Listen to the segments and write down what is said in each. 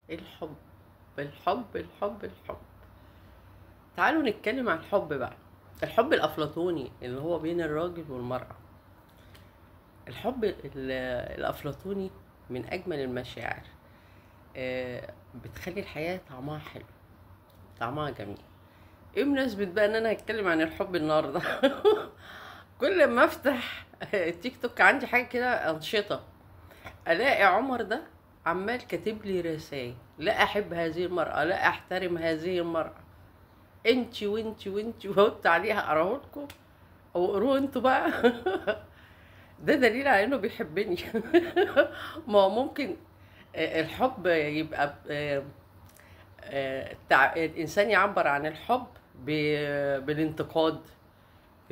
الحب الحب الحب الحب تعالوا نتكلم عن الحب بقى الحب الأفلاطوني اللي هو بين الراجل والمرأة الحب ال- الأفلاطوني من أجمل المشاعر آه، بتخلي الحياة طعمها حلو طعمها جميل ايه مناسبة بقى ان انا هتكلم عن الحب النهاردة كل ما افتح تيك توك عندي حاجة كده انشطة الاقي عمر ده عمال كاتب لي رسائل لا احب هذه المرأة لا احترم هذه المرأة انتي وانتي وانتي وقلت عليها اقراه لكم او اقروه انتوا بقى ده دليل على انه بيحبني ما هو ممكن آه، الحب يبقى آه، آه، التع- الانسان يعبر عن الحب ب- بالانتقاد ب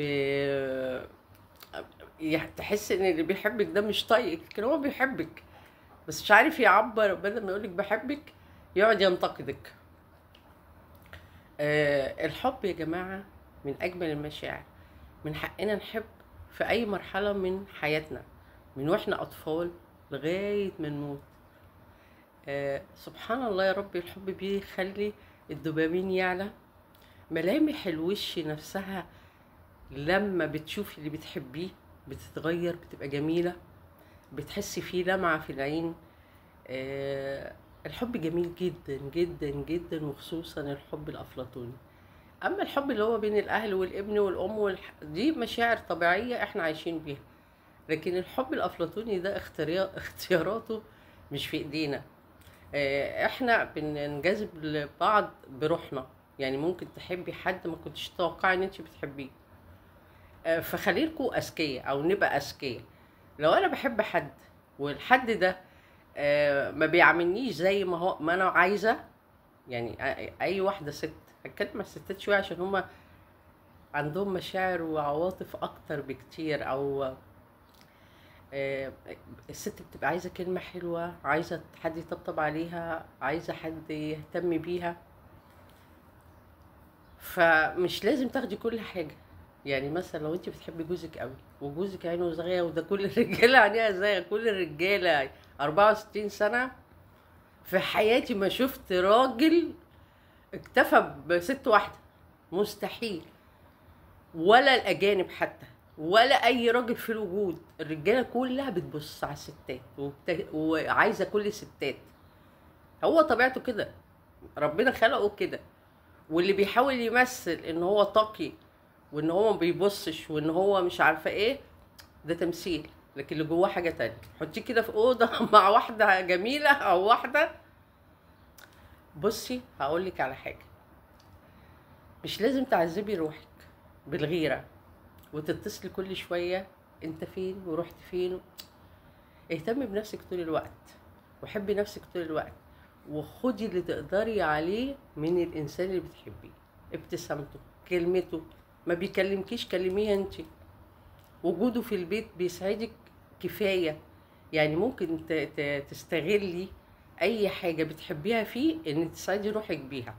يح- تحس ان اللي بيحبك ده مش طايقك لكن هو بيحبك بس مش عارف يعبر بدل ما يقولك بحبك يقعد ينتقدك آه، الحب يا جماعة من أجمل المشاعر من حقنا نحب في أي مرحلة من حياتنا من وإحنا أطفال لغاية ما نموت آه، سبحان الله يا ربي الحب بيخلي الدوبامين يعلى ملامح الوش نفسها لما بتشوفي اللي بتحبيه بتتغير بتبقى جميلة بتحسي فيه لمعة في العين آه، الحب جميل جدا جدا جدا وخصوصا الحب الأفلاطوني أما الحب اللي هو بين الأهل والابن والأم والح... دي مشاعر طبيعية احنا عايشين بيها لكن الحب الأفلاطوني ده اختيار... اختياراته مش في إيدينا آه، احنا بننجذب لبعض بروحنا يعني ممكن تحبي حد ما كنتش تتوقعي ان انت بتحبيه آه، فخليكوا اذكياء او نبقى اذكياء لو انا بحب حد والحد ده آه، ما بيعاملنيش زي ما هو ما انا عايزه يعني أ- اي واحده ست هتكلم عن الستات شويه عشان هما عندهم مشاعر وعواطف اكتر بكتير او آه، الست بتبقى عايزه كلمه حلوه عايزه حد يطبطب عليها عايزه حد يهتم بيها فمش لازم تاخدي كل حاجه يعني مثلا لو انت بتحبي جوزك قوي وجوزك عينه زاغيه وده كل الرجاله عينيها زاغيه كل الرجاله 64 سنه في حياتي ما شفت راجل اكتفى بست واحده مستحيل ولا الاجانب حتى ولا اي راجل في الوجود الرجاله كلها بتبص على الستات وبت... وعايزه كل الستات هو طبيعته كده ربنا خلقه كده واللي بيحاول يمثل ان هو تقي وان هو ما بيبصش وان هو مش عارفه ايه ده تمثيل لكن اللي جواه حاجه تانية حطيه كده في اوضه مع واحده جميله او واحده بصي هقول لك على حاجه مش لازم تعذبي روحك بالغيره وتتصلي كل شويه انت فين ورحت فين اهتمي بنفسك طول الوقت وحبي نفسك طول الوقت وخدي اللي تقدري عليه من الانسان اللي بتحبيه ابتسامته كلمته ما بيكلمكيش كلميه انت وجوده في البيت بيسعدك كفايه يعني ممكن ت- ت- تستغلي اي حاجه بتحبيها فيه ان تسعدي روحك بيها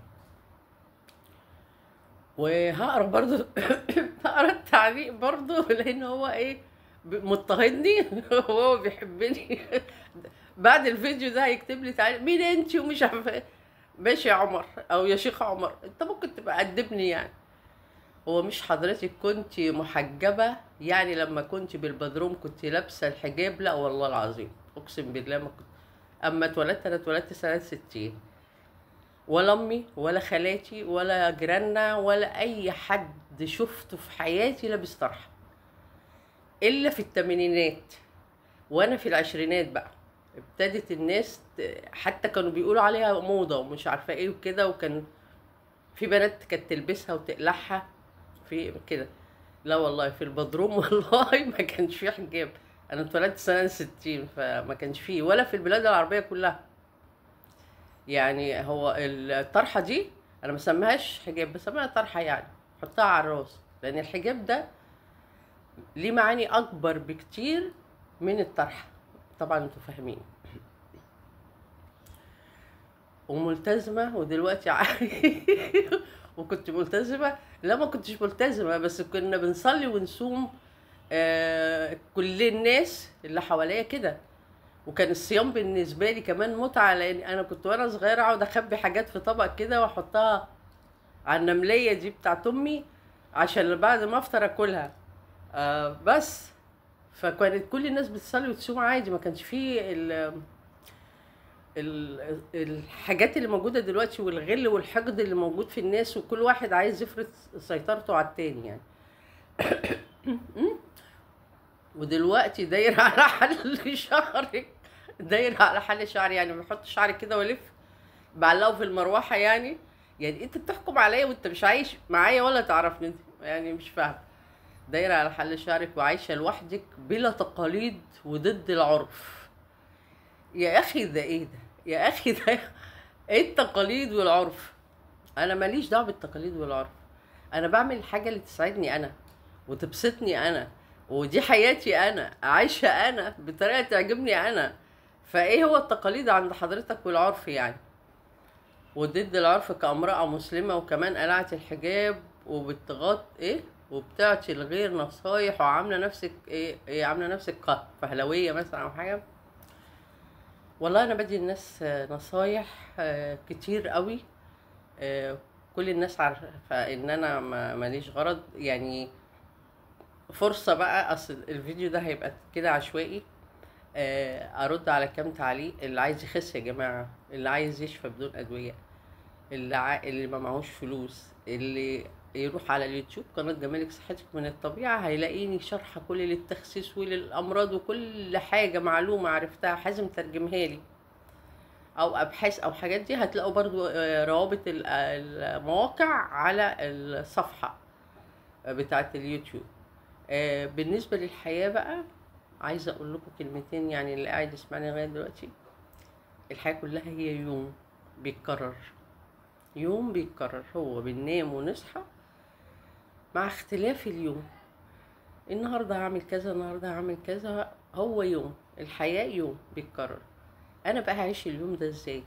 وهقرا برضو هقرا التعليق برضو لان هو ايه ب- مضطهدني وهو بيحبني بعد الفيديو ده هيكتب لي تعالى مين انت ومش عارفه إيه. ماشي يا عمر او يا شيخ عمر انت ممكن تبقى قدمني يعني هو مش حضرتك كنت محجبة يعني لما كنت بالبدروم كنت لابسة الحجاب لا والله العظيم اقسم بالله ما كنت اما اتولدت انا اتولدت سنة ستين ولا امي ولا خالاتي ولا جيراننا ولا اي حد شفته في حياتي لابس طرحه الا في الثمانينات وانا في العشرينات بقى ابتدت الناس ت- حتى كانوا بيقولوا عليها موضه ومش عارفه ايه وكده وكان في بنات كانت تلبسها وتقلعها في كده لا والله في البدروم والله ما كانش فيه حجاب انا اتولدت سنه 60 فما كانش فيه ولا في البلاد العربيه كلها يعني هو الطرحه دي انا ما بسميهاش حجاب بسميها طرحه يعني حطها على الراس لان الحجاب ده ليه معاني اكبر بكتير من الطرحه طبعا انتوا فاهمين وملتزمه ودلوقتي ع- وكنت ملتزمه لا ما كنتش ملتزمه بس كنا بنصلي ونصوم آه كل الناس اللي حواليا كده وكان الصيام بالنسبه لي كمان متعه لان انا كنت وانا صغيره اقعد اخبي حاجات في طبق كده واحطها على النمليه دي بتاعت امي عشان بعد ما افطر اكلها آه بس فكانت كل الناس بتصلي وتصوم عادي ما كانش فيه ال ال- الحاجات اللي موجوده دلوقتي والغل والحقد اللي موجود في الناس وكل واحد عايز يفرض سيطرته على التاني يعني ودلوقتي داير على حل شعرك داير على حل شعري يعني بحط شعري كده والف بعلقه في المروحه يعني يعني انت بتحكم عليا وانت مش عايش معايا ولا تعرفني انت يعني مش فاهم دايره على حل شعرك وعايشه لوحدك بلا تقاليد وضد العرف يا اخي ده ايه ده يا اخي ده ايه التقاليد والعرف انا ماليش دعوه بالتقاليد والعرف انا بعمل الحاجه اللي تسعدني انا وتبسطني انا ودي حياتي انا عايشه انا بطريقه تعجبني انا فايه هو التقاليد عند حضرتك والعرف يعني وضد العرف كامرأة مسلمة وكمان قلعت الحجاب وبتغط ايه وبتعطي الغير نصايح وعاملة نفسك ايه, إيه عاملة نفسك ق- فهلوية مثلا او حاجة والله انا بدي الناس آه، نصايح آه، كتير قوي آه، كل الناس عارفة ان انا ما- ماليش غرض يعني فرصة بقى اصل الفيديو ده هيبقى كده عشوائي آه، ارد على كام تعليق اللي عايز يخس يا جماعة اللي عايز يشفى بدون ادوية اللي ع... اللي ما معهوش فلوس اللي يروح على اليوتيوب قناة جمالك صحتك من الطبيعة هيلاقيني شرح كل للتخسيس وللأمراض وكل حاجة معلومة عرفتها حازم ترجمها لي أو أبحاث أو حاجات دي هتلاقوا برضو آه، روابط ال- المواقع على الصفحة بتاعة اليوتيوب آه، بالنسبة للحياة بقى عايزة أقول لكم كلمتين يعني اللي قاعد يسمعني لغاية دلوقتي الحياة كلها هي يوم بيتكرر يوم بيتكرر هو بننام ونصحى مع اختلاف اليوم النهارده هعمل كذا النهارده هعمل كذا هو يوم الحياة يوم بيتكرر انا بقى هعيش اليوم ده ازاي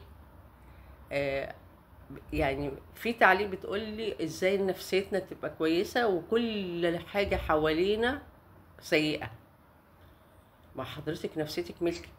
آه يعني في تعليق بتقول لي ازاي نفسيتنا تبقى كويسة وكل حاجة حوالينا سيئة مع حضرتك نفسيتك ملكك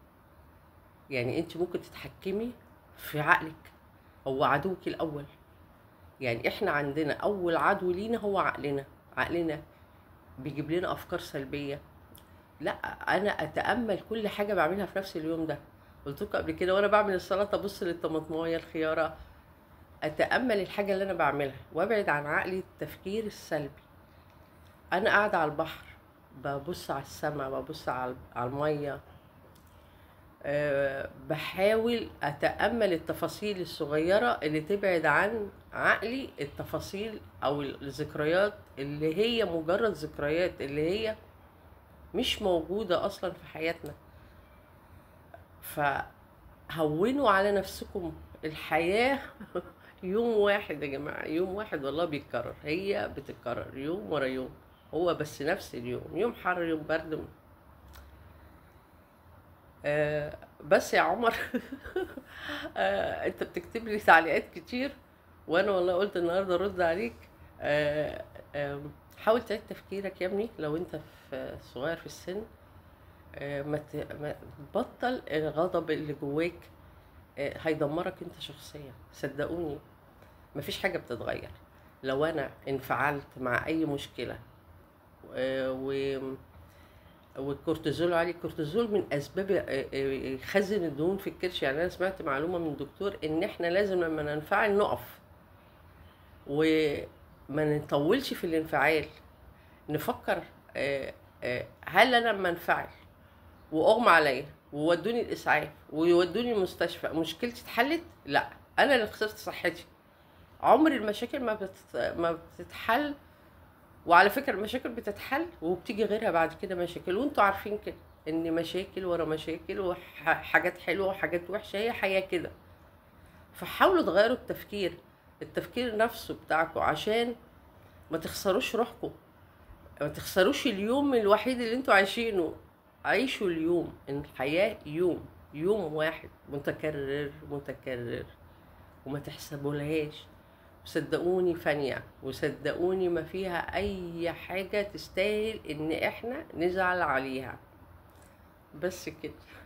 يعني انت ممكن تتحكمي في عقلك هو عدوك الاول يعني احنا عندنا اول عدو لينا هو عقلنا عقلنا بيجيب لنا افكار سلبيه لا انا اتامل كل حاجه بعملها في نفس اليوم ده قلت لكم قبل كده وانا بعمل السلطه ابص للطماطمايه الخياره اتامل الحاجه اللي انا بعملها وابعد عن عقلي التفكير السلبي انا قاعده على البحر ببص على السماء ببص على على الميه أه بحاول اتامل التفاصيل الصغيره اللي تبعد عن عقلي التفاصيل او الذكريات اللي هي مجرد ذكريات اللي هي مش موجوده اصلا في حياتنا فهونوا على نفسكم الحياه يوم واحد يا جماعه يوم واحد والله بيتكرر هي بتتكرر يوم ورا يوم هو بس نفس اليوم يوم حر يوم برد آه بس يا عمر آه انت بتكتب لي تعليقات كتير وانا والله قلت النهارده ارد عليك آه آه حاول تعيد تفكيرك يا ابني لو انت في صغير في السن آه ما ت- ما- تبطل الغضب اللي جواك آه هيدمرك انت شخصيا صدقوني مفيش حاجه بتتغير لو انا انفعلت مع اي مشكله آه و والكورتيزول عالي الكورتيزول من اسباب آه، آه، يخزن الدهون في الكرش يعني انا سمعت معلومه من دكتور ان احنا لازم لما ننفعل نقف وما نطولش في الانفعال نفكر آه، آه، هل انا لما انفعل واغمى عليا وودوني الاسعاف ويودوني المستشفى مشكلتي اتحلت لا انا اللي خسرت صحتي عمر المشاكل ما بتت... ما بتتحل وعلى فكرة المشاكل بتتحل وبتيجي غيرها بعد كده مشاكل وانتوا عارفين كده ان مشاكل ورا مشاكل وحاجات حلوة وحاجات وحشة هي حياة كده فحاولوا تغيروا التفكير التفكير نفسه بتاعكم عشان ما تخسروش روحكم ما تخسروش اليوم الوحيد اللي انتوا عايشينه عيشوا اليوم الحياة يوم يوم واحد متكرر متكرر وما تحسبولهاش وصدقوني فانية وصدقوني ما فيها اي حاجة تستاهل ان احنا نزعل عليها بس كده